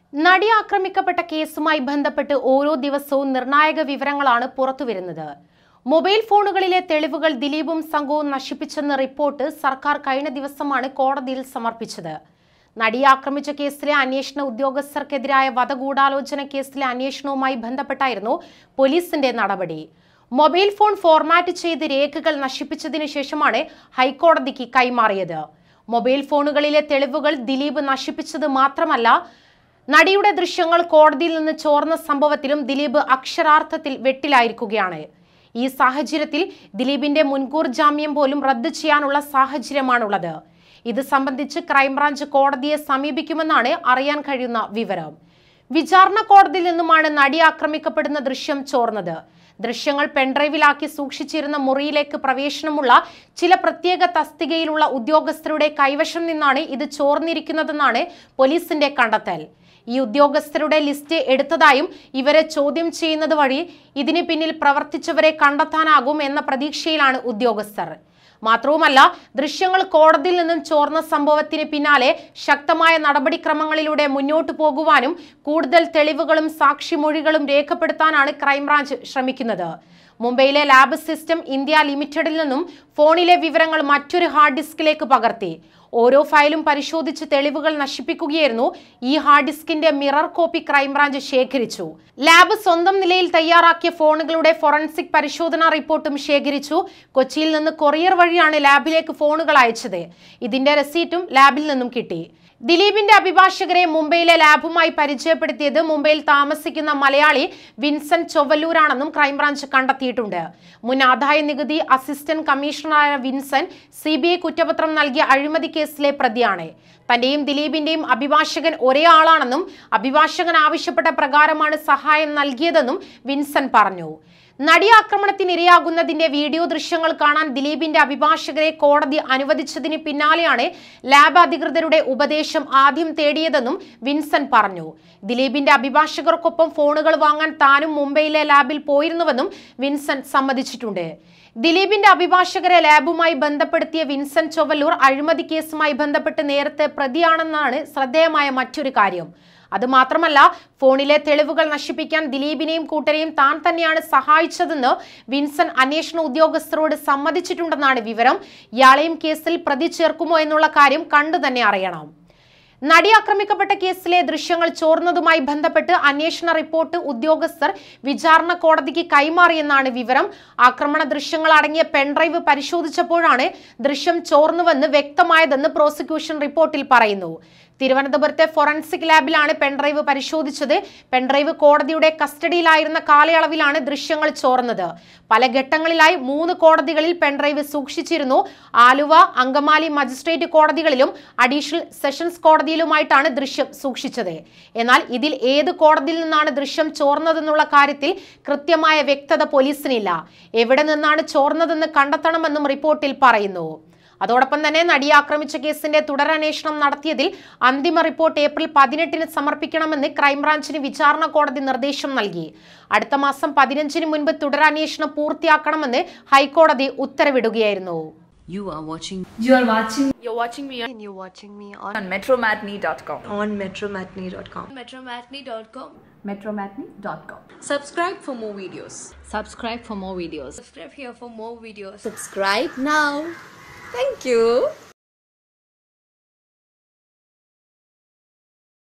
നടി ആക്രമിക്കപ്പെട്ട കേസുമായി ബന്ധപ്പെട്ട് ഓരോ ദിവസവും നിർണായക വിവരങ്ങളാണ് പുറത്തുവരുന്നത് മൊബൈൽ ഫോണുകളിലെ തെളിവുകൾ ദിലീപും സംഘവും നശിപ്പിച്ചെന്ന റിപ്പോർട്ട് സർക്കാർ കഴിഞ്ഞ ദിവസമാണ് കോടതിയിൽ സമർപ്പിച്ചത് നടിയെ ആക്രമിച്ച കേസിലെ അന്വേഷണ ഉദ്യോഗസ്ഥർക്കെതിരായ വധഗൂഢാലോചന കേസിലെ അന്വേഷണവുമായി ബന്ധപ്പെട്ടായിരുന്നു പോലീസിന്റെ നടപടി മൊബൈൽ ഫോൺ ഫോർമാറ്റ് ചെയ്ത് രേഖകൾ നശിപ്പിച്ചതിനു ശേഷമാണ് ഹൈക്കോടതിക്ക് കൈമാറിയത് മൊബൈൽ ഫോണുകളിലെ തെളിവുകൾ ദിലീപ് നശിപ്പിച്ചത് മാത്രമല്ല നടിയുടെ ദൃശ്യങ്ങൾ കോടതിയിൽ നിന്ന് ചോർന്ന സംഭവത്തിലും ദിലീപ് അക്ഷരാർത്ഥത്തിൽ വെട്ടിലായിരിക്കുകയാണ് ഈ സാഹചര്യത്തിൽ ദിലീപിന്റെ മുൻകൂർ ജാമ്യം പോലും റദ്ദു ചെയ്യാനുള്ള സാഹചര്യമാണുള്ളത് ഇത് സംബന്ധിച്ച് ക്രൈംബ്രാഞ്ച് കോടതിയെ സമീപിക്കുമെന്നാണ് അറിയാൻ കഴിയുന്ന വിവരം വിചാരണ കോടതിയിൽ നിന്നുമാണ് നടി ആക്രമിക്കപ്പെടുന്ന ദൃശ്യം ചോർന്നത് ദൃശ്യങ്ങൾ പെൻഡ്രൈവിലാക്കി സൂക്ഷിച്ചിരുന്ന മുറിയിലേക്ക് പ്രവേശനമുള്ള ചില പ്രത്യേക തസ്തികയിലുള്ള ഉദ്യോഗസ്ഥരുടെ കൈവശം നിന്നാണ് ഇത് ചോർന്നിരിക്കുന്നതെന്നാണ് പോലീസിന്റെ കണ്ടെത്തൽ ഈ ഉദ്യോഗസ്ഥരുടെ ലിസ്റ്റ് എടുത്തതായും ഇവരെ ചോദ്യം ചെയ്യുന്നത് വഴി ഇതിന് പിന്നിൽ പ്രവർത്തിച്ചവരെ കണ്ടെത്താനാകും എന്ന പ്രതീക്ഷയിലാണ് ഉദ്യോഗസ്ഥർ മാത്രവുമല്ല ദൃശ്യങ്ങൾ കോടതിയിൽ നിന്നും ചോർന്ന സംഭവത്തിന് പിന്നാലെ ശക്തമായ നടപടിക്രമങ്ങളിലൂടെ മുന്നോട്ടു പോകുവാനും കൂടുതൽ തെളിവുകളും സാക്ഷിമൊഴികളും രേഖപ്പെടുത്താനാണ് ക്രൈംബ്രാഞ്ച് ശ്രമിക്കുന്നത് മുംബൈയിലെ ലാബ് സിസ്റ്റം ഇന്ത്യ ലിമിറ്റഡിൽ നിന്നും ഫോണിലെ വിവരങ്ങൾ മറ്റൊരു ഹാർഡ് ഡിസ്കിലേക്ക് പകർത്തി ഓരോ ഫയലും പരിശോധിച്ച് തെളിവുകൾ നശിപ്പിക്കുകയായിരുന്നു ഈ ഹാർഡ് ഡിസ്കിന്റെ മിറർ കോപ്പി ക്രൈംബ്രാഞ്ച് ശേഖരിച്ചു ലാബ് സ്വന്തം നിലയിൽ തയ്യാറാക്കിയ ഫോണുകളുടെ ഫോറൻസിക് പരിശോധനാ റിപ്പോർട്ടും ശേഖരിച്ചു കൊച്ചിയിൽ നിന്ന് കൊറിയർ വഴിയാണ് ലാബിലേക്ക് ഫോണുകൾ അയച്ചത് ഇതിന്റെ റെസീറ്റും ലാബിൽ നിന്നും കിട്ടി ദിലീപിന്റെ അഭിഭാഷകരെ മുംബൈയിലെ ലാബുമായി പരിചയപ്പെടുത്തിയത് മുംബൈയിൽ താമസിക്കുന്ന മലയാളി വിൻസെന്റ് ചൊവ്വല്ലൂരാണെന്നും ക്രൈംബ്രാഞ്ച് കണ്ടെത്തിയിട്ടുണ്ട് മുൻ ആദായ നികുതി അസിസ്റ്റന്റ് കമ്മീഷണറായ വിൻസെന്റ് സി ബി ഐ കുറ്റപത്രം നൽകിയ അഴിമതി കേസിലെ പ്രതിയാണ് തന്റെയും ദിലീപിന്റെയും അഭിഭാഷകൻ ഒരേ ആളാണെന്നും അഭിഭാഷകൻ ആവശ്യപ്പെട്ട പ്രകാരമാണ് സഹായം നൽകിയതെന്നും വിൻസെന്റ് പറഞ്ഞു നടി ആക്രമണത്തിന് ഇരയാകുന്നതിന്റെ വീഡിയോ ദൃശ്യങ്ങൾ കാണാൻ ദിലീപിന്റെ അഭിഭാഷകരെ കോടതി അനുവദിച്ചതിന് പിന്നാലെയാണ് ലാബ് അധികൃതരുടെ ഉപദേശം ആദ്യം തേടിയതെന്നും വിൻസെന്റ് പറഞ്ഞു ദിലീപിന്റെ അഭിഭാഷകർക്കൊപ്പം ഫോണുകൾ വാങ്ങാൻ താനും മുംബൈയിലെ ലാബിൽ പോയിരുന്നുവെന്നും വിൻസെന്റ് സമ്മതിച്ചിട്ടുണ്ട് ദിലീപിന്റെ അഭിഭാഷകരെ ലാബുമായി ബന്ധപ്പെടുത്തിയ വിൻസെന്റ് ചൊവ്വല്ലൂർ അഴിമതി കേസുമായി ബന്ധപ്പെട്ട് നേരത്തെ പ്രതിയാണെന്നാണ് ശ്രദ്ധേയമായ മറ്റൊരു കാര്യം അതുമാത്രമല്ല ഫോണിലെ തെളിവുകൾ നശിപ്പിക്കാൻ ദിലീപിനെയും കൂട്ടരെയും താൻ തന്നെയാണ് സഹായിച്ചതെന്ന് വിൻസൻ അന്വേഷണ ഉദ്യോഗസ്ഥരോട് സമ്മതിച്ചിട്ടുണ്ടെന്നാണ് വിവരം ഇയാളെയും കേസിൽ പ്രതി ചേർക്കുമോ എന്നുള്ള കാര്യം കണ്ടു തന്നെ അറിയണം നടി ആക്രമിക്കപ്പെട്ട കേസിലെ ദൃശ്യങ്ങൾ ചോർന്നതുമായി ബന്ധപ്പെട്ട് അന്വേഷണ റിപ്പോർട്ട് ഉദ്യോഗസ്ഥർ വിചാരണ കോടതിക്ക് കൈമാറിയെന്നാണ് വിവരം ആക്രമണ ദൃശ്യങ്ങൾ അടങ്ങിയ പെൻഡ്രൈവ് പരിശോധിച്ചപ്പോഴാണ് ദൃശ്യം ചോർന്നുവെന്ന് വ്യക്തമായതെന്ന് പ്രോസിക്യൂഷൻ റിപ്പോർട്ടിൽ പറയുന്നു തിരുവനന്തപുരത്തെ ഫോറൻസിക് ലാബിലാണ് പെൻഡ്രൈവ് പരിശോധിച്ചത് പെൻഡ്രൈവ് കോടതിയുടെ കസ്റ്റഡിയിലായിരുന്ന കാലയളവിലാണ് ദൃശ്യങ്ങൾ ചോർന്നത് പല ഘട്ടങ്ങളിലായി മൂന്ന് കോടതികളിൽ പെൻഡ്രൈവ് സൂക്ഷിച്ചിരുന്നു ആലുവ അങ്കമാലി മജിസ്ട്രേറ്റ് കോടതികളിലും അഡീഷണൽ സെഷൻസ് കോടതിയിലുമായിട്ടാണ് ദൃശ്യം സൂക്ഷിച്ചത് എന്നാൽ ഇതിൽ ഏത് കോടതിയിൽ നിന്നാണ് ദൃശ്യം ചോർന്നതെന്നുള്ള കാര്യത്തിൽ കൃത്യമായ വ്യക്തത പോലീസിനില്ല എവിടെ നിന്നാണ് ചോർന്നതെന്ന് കണ്ടെത്തണമെന്നും റിപ്പോർട്ടിൽ പറയുന്നു അതോടൊപ്പം തന്നെ നടിയെ ആക്രമിച്ച കേസിന്റെ തുടരന്വേഷണം നടത്തിയതിൽ അന്തിമ റിപ്പോർട്ട് ഏപ്രിൽ പതിനെട്ടിന് സമർപ്പിക്കണമെന്ന് ക്രൈംബ്രാഞ്ചിന് വിചാരണ കോടതി നിർദ്ദേശം നൽകി അടുത്ത മാസം പതിനഞ്ചിന് മുൻപ് തുടരന്വേഷണം പൂർത്തിയാക്കണമെന്ന് ഹൈക്കോടതി ഉത്തരവിടുകയായിരുന്നു You are watching You are watching You're watching me on, and you're watching me on on metromatney.com. on metromatney.com. metromatney.com. Metromatney.com. subscribe for more videos Subscribe for more videos. Subscribe here for more videos. Subscribe now. Thank you.